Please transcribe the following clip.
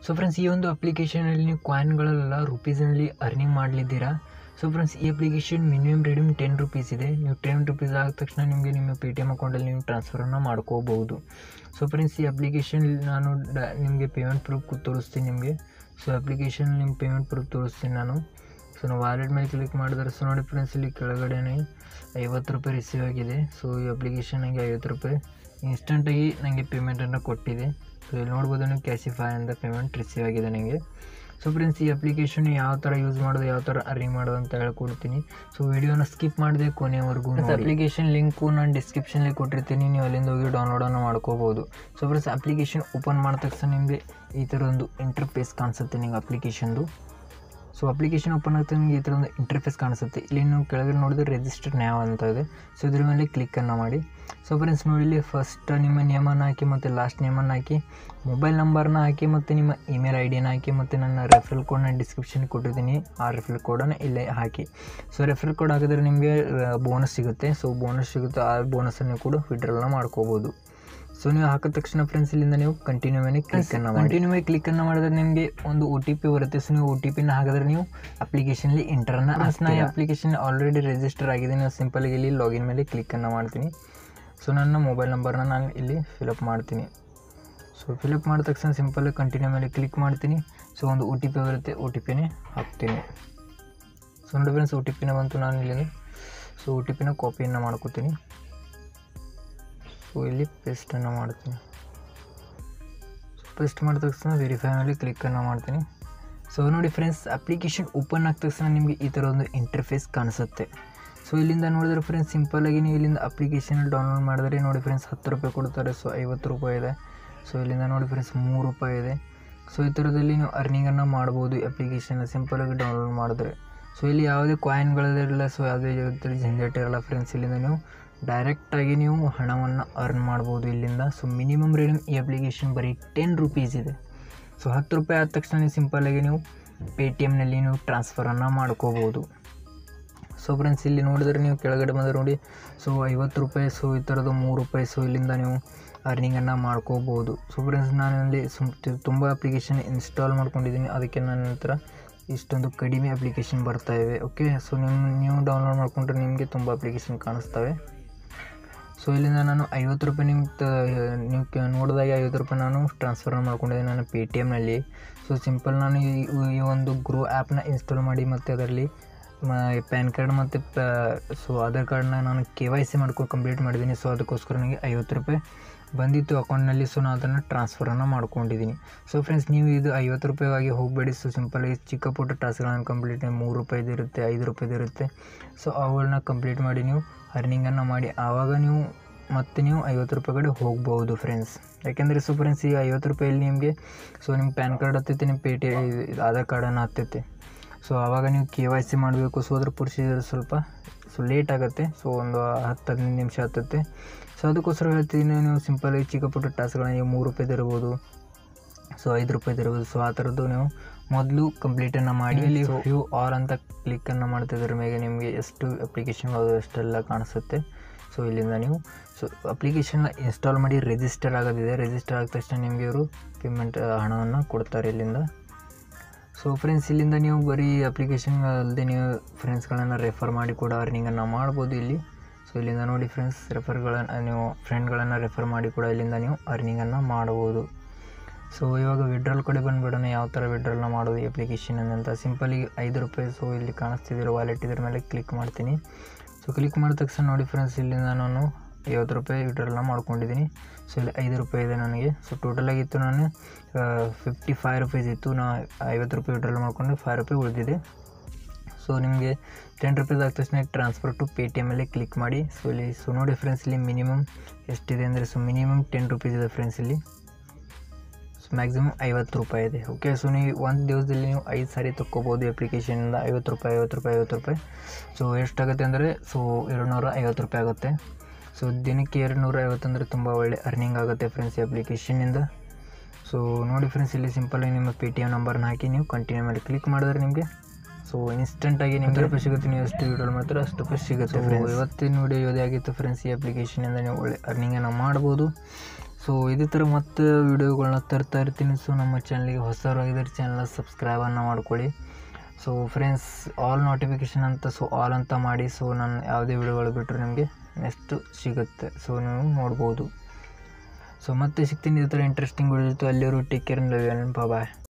so friends ಈ ಒಂದು ಅಪ್ಲಿಕೇಶನಲ್ಲಿ ನೀವು ಕಾಯಿನ್ಗಳೆಲ್ಲ ರುಪೀಸ್ನಲ್ಲಿ ಅರ್ನಿಂಗ್ ಮಾಡಲಿದ್ದೀರಾ ಸೊ ಫ್ರೆಂಡ್ಸ್ ಈ application minimum redeem ten rupees ಇದೆ ನೀವು ಟೆನ್ ರುಪೀಸ್ ಆದ ತಕ್ಷಣ ನಿಮಗೆ ನಿಮ್ಮ ಪೇ ಟಿ ಎಮ್ ಅಕೌಂಟಲ್ಲಿ ನೀವು ಟ್ರಾನ್ಸ್ಫರನ್ನು ಮಾಡ್ಕೋಬೋದು ಸೊ ಫ್ರೆಂಡ್ಸ್ ಈ ಅಪ್ಲಿಕೇಶನ್ ನಾನು ಡ ನಿಮಗೆ ಪೇಮೆಂಟ್ ಪ್ರೂಫ್ ತೋರಿಸ್ತೀನಿ ನಿಮಗೆ ಸೊ ಅಪ್ಲಿಕೇಶನ್ ನಿಮ್ಮ ಪೇಮೆಂಟ್ ಪ್ರೂಫ್ ತೋರಿಸ್ತೀನಿ ನಾನು ಸೊ ನಾವು ವಾಲೆಟ್ ಮೇಲೆ ಕ್ಲಿಕ್ ಮಾಡಿದ್ರೆ ಸೊ ನೋಡಿ ಫ್ರೆಂಡ್ಸ್ ಇಲ್ಲಿ ಕೆಳಗಡೆನೇ ಐವತ್ತು ರೂಪಾಯಿ ರಿಸೀವ್ ಆಗಿದೆ ಸೊ ಈ ಅಪ್ಲಿಕೇಶನ್ಗೆ ಐವತ್ತು ರೂಪಾಯಿ ಇನ್ಸ್ಟಂಟಾಗಿ ನನಗೆ ಪೇಮೆಂಟನ್ನು ಕೊಟ್ಟಿದೆ ಸೊ ಇಲ್ಲಿ ನೋಡ್ಬೋದು ನೀವು ಕ್ಯಾಶಿಫೈ ಅಂತ ಪೇಮೆಂಟ್ ರಿಸೀವ್ ಆಗಿದೆ ನನಗೆ ಸೊ ಫ್ರೆಂಡ್ಸ್ ಈ ಅಪ್ಲಿಕೇಶನ್ ಯಾವ ಥರ ಯೂಸ್ ಮಾಡೋದು ಯಾವ ಥರ ಅರ್ನಿಂಗ್ ಮಾಡೋದು ಅಂತ ಹೇಳ್ಕೊಡ್ತೀನಿ ಸೊ ವಿಡಿಯೋನ ಸ್ಕಿಪ್ ಮಾಡಿದೆ ಕೊನೆವರೆಗೂ ಅಪ್ಲಿಕೇಶನ್ ಲಿಂಕು ನಾನು ಡಿಸ್ಕ್ರಿಪ್ಷನಲ್ಲಿ ಕೊಟ್ಟಿರ್ತೀನಿ ನೀವು ಅಲ್ಲಿಂದ ಹೋಗಿ ಡೌನ್ಲೋಡನ್ನು ಮಾಡ್ಕೋಬೋದು ಸೊ ಫ್ರೆಂಡ್ಸ್ ಅಪ್ಲಿಕೇಶನ್ ಓಪನ್ ಮಾಡಿದ ತಕ್ಷಣ ನಿಮಗೆ ಈ ಥರ ಒಂದು ಇಂಟರ್ಫೇಸ್ ಕಾಣಿಸುತ್ತೆ ನಿಮಗೆ ಅಪ್ಲಿಕೇಶನ್ದು ಸೊ ಅಪ್ಲಿಕೇಶನ್ ಓಪನ್ ಆಗ್ತದೆ ನಿಮಗೆ ಈ ಥರ ಒಂದು ಇಂಟರ್ಫೇಸ್ ಕಾಣಿಸುತ್ತೆ ಇಲ್ಲಿ ನೀವು ಕೆಳಗಡೆ ನೋಡಿದ್ರೆ ರಿಜಿಸ್ಟರ್ ನ್ಯಾವ್ ಅಂತ ಇದೆ ಸೊ ಇದ್ರ ಮೇಲೆ ಕ್ಲಿಕ್ಕನ್ನು ಮಾಡಿ ಸೊ ಫ್ರೆಂಡ್ಸ್ ನೋಡಿ ಇಲ್ಲಿ ಫಸ್ಟ್ ನಿಮ್ಮ ನೇಮನ್ನು ಹಾಕಿ ಮತ್ತು ಲಾಸ್ಟ್ ನೇಮನ್ನು ಹಾಕಿ ಮೊಬೈಲ್ ನಂಬರ್ನ ಹಾಕಿ ಮತ್ತು ನಿಮ್ಮ ಇಮೇಲ್ ಐ ಡಿನ ಹಾಕಿ ಮತ್ತು ನನ್ನ ರೆಫರಲ್ ಕೋಡ್ನ ಡಿಸ್ಕ್ರಿಪ್ಷನ್ ಕೊಟ್ಟಿದ್ದೀನಿ ಆ ರೆಫರಲ್ ಕೋಡನ್ನು ಇಲ್ಲೇ ಹಾಕಿ ಸೊ ರೆಫರಲ್ ಕೋಡ್ ಹಾಕಿದ್ರೆ ನಿಮಗೆ ಬೋನಸ್ ಸಿಗುತ್ತೆ ಸೊ ಬೋನಸ್ ಸಿಗುತ್ತೆ ಆ ಬೋನಸನ್ನು ಕೂಡ ವಿಡ್ರಾಲ್ನ ಮಾಡ್ಕೋಬೋದು ಸೊ ನೀವು ಹಾಕಿದ ತಕ್ಷಣ ಫ್ರೆಂಡ್ಸ್ ಇಲ್ಲಿಂದ ನೀವು ಕಂಟಿನ್ಯೂ ಮೇಲೆ ಕ್ಲಿಕ್ಕನ್ನು ಕಂಟಿನ್ಯೂ ಮೇಲೆ ಕ್ಲಿಕ್ಕನ್ನು ಮಾಡಿದ್ರೆ ನಿಮಗೆ ಒಂದು ಒ ಟಿ ಪಿ ಬರುತ್ತೆ ಸೊ ನೀವು ಒ ಟಿ ಪಿನ ಹಾಕಿದ್ರೆ ನೀವು ಅಪ್ಲಿಕೇಶನ್ಲಿ ಇಂಟರ್ನ ನಾ ಈ ಅಪ್ಲಿಕೇಶನ್ ಆಲ್ರೆಡಿ ರಿಜಿಸ್ಟರ್ ಆಗಿದೆ ನಾನು ಸಿಂಪಲ್ಗೆ ಇಲ್ಲಿ ಲಾಗಿನ್ ಮೇಲೆ ಕ್ಲಿಕ್ಕನ್ನು ಮಾಡ್ತೀನಿ ಸೊ ನನ್ನ ಮೊಬೈಲ್ ನಂಬರ್ನ ನಾನು ಇಲ್ಲಿ ಫಿಲಪ್ ಮಾಡ್ತೀನಿ ಸೊ ಫಿಲಪ್ ಮಾಡಿದ ತಕ್ಷಣ ಸಿಂಪಲ್ ಕಂಟಿನ್ಯೂ ಮೇಲೆ ಕ್ಲಿಕ್ ಮಾಡ್ತೀನಿ ಸೊ ಒಂದು ಒ ಟಿ ಪಿ ಬರುತ್ತೆ ಒ ಟಿ ಪಿನೇ ಹಾಕ್ತೀನಿ ಸೊ ನೋಡಿ ಫ್ರೆಂಡ್ಸ್ ಒ ಟಿ ಪಿನ ಬಂತು ನಾನು ಇಲ್ಲಿ ಸೊ ಒ ಟಿ ಪಿನ ಕಾಪಿಯನ್ನು ಮಾಡ್ಕೋತೀನಿ ಸೊ ಇಲ್ಲಿ ಪೇಸ್ಟನ್ನು ಮಾಡ್ತೀನಿ ಸೊ ಪೇಸ್ಟ್ ಮಾಡಿದ ತಕ್ಷಣ ವೆರಿಫೈ ಮೇಲೆ ಕ್ಲಿಕ್ಕನ್ನು ಮಾಡ್ತೀನಿ ಸೊ ನೋಡಿ ಫ್ರೆಂಡ್ಸ್ ಅಪ್ಲಿಕೇಶನ್ ಓಪನ್ ಆದ ತಕ್ಷಣ ನಿಮಗೆ ಈ ಥರ ಒಂದು ಇಂಟರ್ಫೇಸ್ ಕಾಣಿಸುತ್ತೆ ಸೊ ಇಲ್ಲಿಂದ ನೋಡಿದ್ರೆ ಫ್ರೆಂಡ್ಸ್ ಸಿಂಪಲ್ಲಾಗಿ ನೀವು ಇಲ್ಲಿಂದ ಅಪ್ಲಿಕೇಶನ್ ಡೌನ್ಲೋಡ್ ಮಾಡಿದ್ರೆ ನೋಡಿ ಫ್ರೆಂಡ್ಸ್ ಹತ್ತು ರೂಪಾಯಿ ಕೊಡ್ತಾರೆ ಸೊ ಐವತ್ತು ರೂಪಾಯಿ ಇದೆ ಸೊ ಇಲ್ಲಿಂದ ನೋಡಿ ಫ್ರೆಂಡ್ಸ್ ಮೂರು ರೂಪಾಯಿ ಇದೆ ಸೊ ಈ ಥರದಲ್ಲಿ ನೀವು ಅರ್ನಿಂಗನ್ನು ಮಾಡ್ಬೋದು ಈ ಅಪ್ಲಿಕೇಶನ್ ಸಿಂಪಲಾಗಿ ಡೌನ್ಲೋಡ್ ಮಾಡಿದ್ರೆ ಸೊ ಇಲ್ಲಿ ಯಾವುದೇ ಕಾಯಿನ್ಗಳಿರಲ್ಲ ಸೊ ಯಾವುದೇ ಜಗತ್ತಲ್ಲಿ ಜಂಜಾಟ ಇರಲ್ಲ ಫ್ರೆಂಡ್ಸ್ ಇಲ್ಲಿಂದ ನೀವು ಡೈರೆಕ್ಟಾಗಿ ನೀವು ಹಣವನ್ನು ಅರ್ನ್ ಮಾಡ್ಬೋದು ಇಲ್ಲಿಂದ ಸೊ ಮಿನಿಮಮ್ ರೇಡಿಯಮ್ ಈ ಅಪ್ಲಿಕೇಶನ್ ಬರೀ ಟೆನ್ ರುಪೀಸ್ ಇದೆ ಸೊ ಹತ್ತು ರೂಪಾಯಿ ಆದ ತಕ್ಷಣ ನೀವು ಸಿಂಪಲ್ಲಾಗಿ ನೀವು ಪೇ ಟಿ ಎಮ್ನಲ್ಲಿ ನೀವು ಟ್ರಾನ್ಸ್ಫರನ್ನು ಮಾಡ್ಕೋಬೋದು ಸೊ ಫ್ರೆಂಡ್ಸ್ ಇಲ್ಲಿ ನೋಡಿದ್ರೆ ನೀವು ಕೆಳಗಡೆ ಬಂದರೆ ನೋಡಿ ಸೊ ಐವತ್ತು ರೂಪಾಯಿ ಸೊ ಈ ಥರದ್ದು ಮೂರು ರೂಪಾಯಿ ಸೊ ಇಲ್ಲಿಂದ ನೀವು ಅರ್ನಿಂಗನ್ನು ಮಾಡ್ಕೋಬೋದು ಸೊ ಫ್ರೆಂಡ್ಸ್ ನಾನು ಅಲ್ಲಿ ಸುಮ್ ತುಂಬ ಅಪ್ಲಿಕೇಶನ್ ಇನ್ಸ್ಟಾಲ್ ಮಾಡ್ಕೊಂಡಿದ್ದೀನಿ ಅದಕ್ಕೆ ನನ್ನ ಹತ್ರ ಇಷ್ಟೊಂದು ಕಡಿಮೆ ಅಪ್ಲಿಕೇಶನ್ ಬರ್ತಾ ಇವೆ ಓಕೆ ಸೊ ನಿಮ್ಮ ನೀವು ಡೌನ್ಲೋಡ್ ಮಾಡಿಕೊಂಡ್ರೆ ನಿಮಗೆ ತುಂಬ ಅಪ್ಲಿಕೇಶನ್ ಕಾಣಿಸ್ತವೆ ಸೊ ಇಲ್ಲಿಂದ ನಾನು ಐವತ್ತು ರೂಪಾಯಿ ನಿಮ್ಮ ತ ನೀವು ಕೆ- ನೋಡಿದಾಗ ಐವತ್ತು ರೂಪಾಯಿ ನಾನು ಟ್ರಾನ್ಸ್ಫರ್ ಮಾಡ್ಕೊಂಡಿದ್ದೆ ನನ್ನ ಪೇ ಟಿ ಎಮ್ನಲ್ಲಿ ಸೊ ಸಿಂಪಲ್ ನಾನು ಈ ಈ ಒಂದು ಗ್ರೋ ಆ್ಯಪ್ನ ಇನ್ಸ್ಟಾಲ್ ಮಾಡಿ ಮತ್ತು ಅದರಲ್ಲಿ ಪ್ಯಾನ್ ಕಾರ್ಡ್ ಮತ್ತು ಸೊ ಆಧಾರ್ ಕಾರ್ಡ್ನ ನಾನು ಕೆ ವೈ ಸಿ ಮಾಡ್ಕೊಂಡು ಕಂಪ್ಲೀಟ್ ಮಾಡಿದ್ದೀನಿ ಸೊ ಅದಕ್ಕೋಸ್ಕರ ನನಗೆ ಐವತ್ತು ರೂಪಾಯಿ ಬಂದಿತ್ತು ಅಕೌಂಟ್ನಲ್ಲಿ ಸೊ ನಾನು ಅದನ್ನು ಟ್ರಾನ್ಸ್ಫರನ್ನು ಮಾಡ್ಕೊಂಡಿದ್ದೀನಿ ಸೊ ಫ್ರೆಂಡ್ಸ್ ನೀವು ಇದು ಐವತ್ತು ರೂಪಾಯಿಗಾಗಿ ಹೋಗಬೇಡಿ ಸೊ ಸಿಂಪಲಾಗಿ ಚಿಕ್ಕ ಪುಟ್ಟ ಟಾಸ್ಕ್ಗಳನ್ನು ಕಂಪ್ಲೀಟ್ ಮೂರು ರೂಪಾಯಿದು ಇರುತ್ತೆ ಐದು ರೂಪಾಯಿದು ಇರುತ್ತೆ ಸೊ ಅವುಗಳನ್ನ ಕಂಪ್ಲೀಟ್ ಮಾಡಿ ನೀವು ಅರ್ನಿಂಗನ್ನು ಮಾಡಿ ಆವಾಗ ನೀವು ಮತ್ತೆ ನೀವು ಐವತ್ತು ರೂಪಾಯಿ ಕಡೆ ಹೋಗ್ಬೋದು ಫ್ರೆಂಡ್ಸ್ ಯಾಕೆಂದರೆ ಸೊ ಫ್ರೆಂಡ್ಸ್ ಈಗ ಐವತ್ತು ರೂಪಾಯಲ್ಲಿ ನಿಮಗೆ ಸೊ ನಿಮ್ಮ ಪ್ಯಾನ್ ಕಾರ್ಡ್ ಹತ್ತೈತೆ ನಿಮ್ಮ ಪೇ ಟಿ ಆಧಾರ್ ಕಾರ್ಡನ್ನು ಹತ್ತೈತೆ ಸೊ ಆವಾಗ ನೀವು ಕೆ ವೈ ಸಿ ಮಾಡಬೇಕು ಸೊ ಅದ್ರ ಪ್ರೊಸೀಜರ್ ಸ್ವಲ್ಪ ಸೊ ಲೇಟ್ ಆಗುತ್ತೆ ಸೊ ಒಂದು ಹತ್ತು ಹದಿನೈದು ನಿಮಿಷ ಹತ್ತುತ್ತೆ ಸೊ ಅದಕ್ಕೋಸ್ಕರ ಹೇಳ್ತಿದ್ದೀನಿ ನೀವು ಸಿಂಪಲಾಗಿ ಚಿಕ್ಕ ಪುಟ್ಟ ಟಾಸ್ಕ್ಗಳನ್ನ ಈಗ ಮೂರು ರೂಪಾಯಿದು ಇರ್ಬೋದು ಸೊ ಐದು ರೂಪಾಯಿದು ಇರ್ಬೋದು ಸೊ ಆ ಥರದ್ದು ನೀವು ಮೊದಲು ಕಂಪ್ಲೀಟನ್ನು ಮಾಡಿ ಇಲ್ಲಿ ವ್ಯೂ ಆಲ್ ಅಂತ ಕ್ಲಿಕ್ಕನ್ನು ಮಾಡ್ತಿದ್ರ ಮೇಲೆ ನಿಮಗೆ ಎಷ್ಟು ಅಪ್ಲಿಕೇಶನ್ಗಳು ಅಷ್ಟೆಲ್ಲ ಕಾಣಿಸುತ್ತೆ ಸೊ ಇಲ್ಲಿಂದ ನೀವು ಸೊ ಅಪ್ಲಿಕೇಶನ್ನ ಇನ್ಸ್ಟಾಲ್ ಮಾಡಿ ರಿಜಿಸ್ಟರ್ ಆಗೋದಿದೆ ರಿಜಿಸ್ಟರ್ ಆದ ತಕ್ಷಣ ನಿಮಗೆ ಇವರು ಪೇಮೆಂಟ್ ಹಣವನ್ನು ಕೊಡ್ತಾರೆ ಇಲ್ಲಿಂದ ಸೊ ಫ್ರೆಂಡ್ಸ್ ಇಲ್ಲಿಂದ ನೀವು ಬರೀ ಅಪ್ಲಿಕೇಶನ್ ಅಲ್ಲದೆ ನೀವು ಫ್ರೆಂಡ್ಸ್ಗಳನ್ನು ರೆಫರ್ ಮಾಡಿ ಕೂಡ ಅರ್ನಿಂಗನ್ನು ಮಾಡ್ಬೋದು ಇಲ್ಲಿ ಸೊ ಇಲ್ಲಿಂದ ನೋಡಿ ಫ್ರೆಂಡ್ಸ್ ರೆಫರ್ಗಳನ್ನು ನೀವು ಫ್ರೆಂಡ್ಗಳನ್ನು ರೆಫರ್ ಮಾಡಿ ಕೂಡ ಇಲ್ಲಿಂದ ನೀವು ಅರ್ನಿಂಗನ್ನು ಮಾಡ್ಬೋದು ಸೊ ಇವಾಗ ವಿಡ್ರಾಲ್ ಕಡೆ ಬಂದುಬಿಡೋಣ ಯಾವ ಥರ ವಿಡ್ರಾಲ್ನ ಮಾಡೋದು ಈ ಅಪ್ಲಿಕೇಶನ್ ಅಂತ ಸಿಂಪಲಿ ಐದು ರೂಪಾಯಿ ಸೊ ಇಲ್ಲಿ ಕಾಣಿಸ್ತಿದ್ದೀರೋ ವಾಲೆಟ್ ಇದ್ರ ಮೇಲೆ ಕ್ಲಿಕ್ ಮಾಡ್ತೀನಿ ಸೊ ಕ್ಲಿಕ್ ಮಾಡಿದ ತಕ್ಷಣ ನೋಡಿ ಫ್ರೆಂಡ್ಸ್ ಇಲ್ಲಿಂದ ನಾನು ಐವತ್ತು ರೂಪಾಯಿ ವಿಡ್ರಾಲ್ನ ಮಾಡ್ಕೊಂಡಿದ್ದೀನಿ ಸೊ ಇಲ್ಲಿ ಐದು ರೂಪಾಯಿ ಇದೆ ನನಗೆ ಸೊ ಟೋಟಲಾಗಿತ್ತು ನಾನು ಫಿಫ್ಟಿ ಫೈವ್ ರುಪೀಸ್ ಇತ್ತು ನಾ ಐವತ್ತು ರೂಪಾಯಿ ವಿಡ್ರಾಲ್ ಮಾಡ್ಕೊಂಡು ಫೈವ್ ರೂಪಾಯಿ ಉಳಿದಿದೆ ಸೊ ನಿಮಗೆ ಟೆನ್ ರುಪೀಸ್ ಆದ ತಕ್ಷಣ ಟ್ರಾನ್ಸ್ಫರ್ ಟು ಪೇ ಟಿ ಎಮಲ್ಲಿ ಕ್ಲಿಕ್ ಮಾಡಿ ಸೊ ಇಲ್ಲಿ ಸೊ ನೋಡಿ ಫ್ರೆಂಡ್ಸ್ ಇಲ್ಲಿ ಮಿನಿಮಮ್ ಎಷ್ಟಿದೆ ಅಂದರೆ ಸೊ ಮಿನಿಮಮ್ ಟೆನ್ ರುಪೀಸ್ ಇದೆ ಫ್ರೆಂಡ್ಸ್ ಇಲ್ಲಿ ಸೊ ಮ್ಯಾಕ್ಸಿಮಮ್ ಐವತ್ತು ರೂಪಾಯಿ ಇದೆ ಓಕೆ ಸೊ ನೀವು ಒಂದು ದಿವಸದಲ್ಲಿ ನೀವು ಐದು ಸಾರಿ ತೊಗೋಬೋದು ಅಪ್ಲಿಕೇಶನಿಂದ ಐವತ್ತು ರೂಪಾಯಿ ಐವತ್ತು ರೂಪಾಯಿ ಐವತ್ತು ರೂಪಾಯಿ ಸೊ ಎಷ್ಟಾಗುತ್ತೆ ಅಂದರೆ ಸೊ ಎರಡು ನೂರ ಐವತ್ತು ರೂಪಾಯಿ ಆಗುತ್ತೆ ಸೊ ದಿನಕ್ಕೆ ಎರಡು ನೂರ ಐವತ್ತು ಅಂದರೆ ತುಂಬ ಒಳ್ಳೆ ಅರ್ನಿಂಗ್ ಆಗುತ್ತೆ ಫ್ರೆಂಡ್ಸ್ ಈ ಅಪ್ಲಿಕೇಶನ್ನಿಂದ ಸೊ ನೋಡಿ ಫ್ರೆಂಡ್ಸ್ ಇಲ್ಲಿ ಸಿಂಪಲಾಗಿ ನಿಮ್ಮ ಪೇ ಟಿ ಎಮ್ ನಂಬರ್ನ ಹಾಕಿ ನೀವು ಕಂಟಿನ್ಯೂ ಮಾಡಿ ಕ್ಲಿಕ್ ಮಾಡಿದ್ರೆ ನಿಮಗೆ ಸೊ ಇನ್ಸ್ಟೆಂಟಾಗಿ ನಿಮ್ಗೆ ರೂಪಾಯಿ ಸಿಗುತ್ತೆ ನೀವು ಎಷ್ಟು ವಿಡಿಯೋ ಮಾಡ್ತಾರೆ ಅಷ್ಟು ರೂಪಾಯಿ ಸಿಗುತ್ತೆ ಫ್ರೆಂಡ್ಸ್ ಇವತ್ತಿನ ವಿಡಿಯೋ ಇದೇ ಆಗಿತ್ತು ಫ್ರೆಂಡ್ಸ್ ಈ ಅಪ್ಲಿಕೇಶನಿಂದ ನೀವು ಒಳ್ಳೆ ಅರ್ನಿಂಗನ್ನು ಮಾಡ್ಬೋದು ಸೊ ಇದೇ ಥರ ಮತ್ತೆ ವೀಡಿಯೋಗಳನ್ನ ತರ್ತಾ ಇರ್ತೀನಿ ಸೊ ನಮ್ಮ ಚಾನಲ್ಗೆ ಹೊಸವರಾಗಿದ್ದರೆ ಚಾನಲ್ನ ಸಬ್ಸ್ಕ್ರೈಬನ್ನು ಮಾಡ್ಕೊಳ್ಳಿ ಸೊ ಫ್ರೆಂಡ್ಸ್ ಆಲ್ ನೋಟಿಫಿಕೇಷನ್ ಅಂತ ಸೊ ಆಲ್ ಅಂತ ಮಾಡಿ ಸೊ ನಾನು ಯಾವುದೇ ವಿಡಿಯೋಗಳು ಬಿಟ್ಟರು ನಿಮಗೆ ನೆಕ್ಸ್ಟು ಸಿಗುತ್ತೆ ಸೊ ನೀವು ನೋಡ್ಬೋದು ಸೊ ಮತ್ತೆ ಸಿಗ್ತೀನಿ ಇದೇ ಥರ ಇಂಟ್ರೆಸ್ಟಿಂಗ್ ವಿಡಿಯೋ ಜೊತೆ ಅಲ್ಲಿಯವರು ಟೇಕ್ ಕೇರ್ ಲವ್ ಬಾಯ್